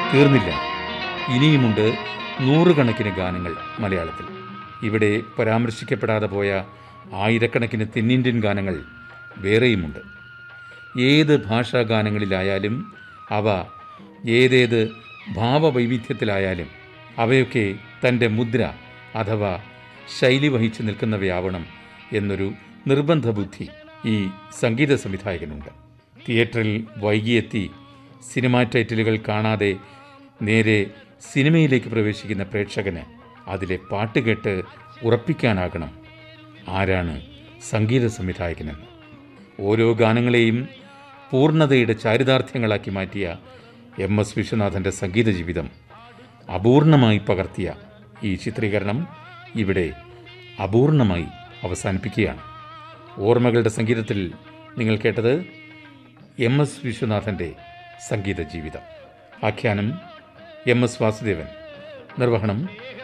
തീർന്നില്ല ഇനിയുമുണ്ട് നൂറുകണക്കിന് ഗാനങ്ങൾ മലയാളത്തിൽ ഇവിടെ പരാമർശിക്കപ്പെടാതെ പോയ ആയിരക്കണക്കിന് തെന്നിന്ത്യൻ ഗാനങ്ങൾ വേറെയുമുണ്ട് ഏത് ഭാഷാ ഗാനങ്ങളിലായാലും അവ ഏതേത് ഭാവവൈവിധ്യത്തിലായാലും അവയൊക്കെ തൻ്റെ മുദ്ര അഥവാ ശൈലി വഹിച്ചു നിൽക്കുന്നവയാവണം എന്നൊരു നിർബന്ധ ബുദ്ധി ഈ സംഗീത സംവിധായകനുണ്ട് തിയേറ്ററിൽ വൈകിയെത്തി സിനിമാ ടൈറ്റിലുകൾ കാണാതെ നേരെ സിനിമയിലേക്ക് പ്രവേശിക്കുന്ന പ്രേക്ഷകന് അതിലെ പാട്ട് കേട്ട് ഉറപ്പിക്കാനാകണം ആരാണ് സംഗീത സംവിധായകനെന്ന് ഓരോ ഗാനങ്ങളെയും പൂർണ്ണതയുടെ ചാരിതാർത്ഥ്യങ്ങളാക്കി മാറ്റിയ എം എസ് വിശ്വനാഥൻ്റെ സംഗീത ജീവിതം അപൂർണമായി പകർത്തിയ ഈ ചിത്രീകരണം ഇവിടെ അപൂർണമായി അവസാനിപ്പിക്കുകയാണ് ഓർമ്മകളുടെ സംഗീതത്തിൽ നിങ്ങൾ കേട്ടത് എം എസ് വിശ്വനാഥൻ്റെ സംഗീത ജീവിതം ആഖ്യാനം എം എസ് വാസുദേവൻ നിർവഹണം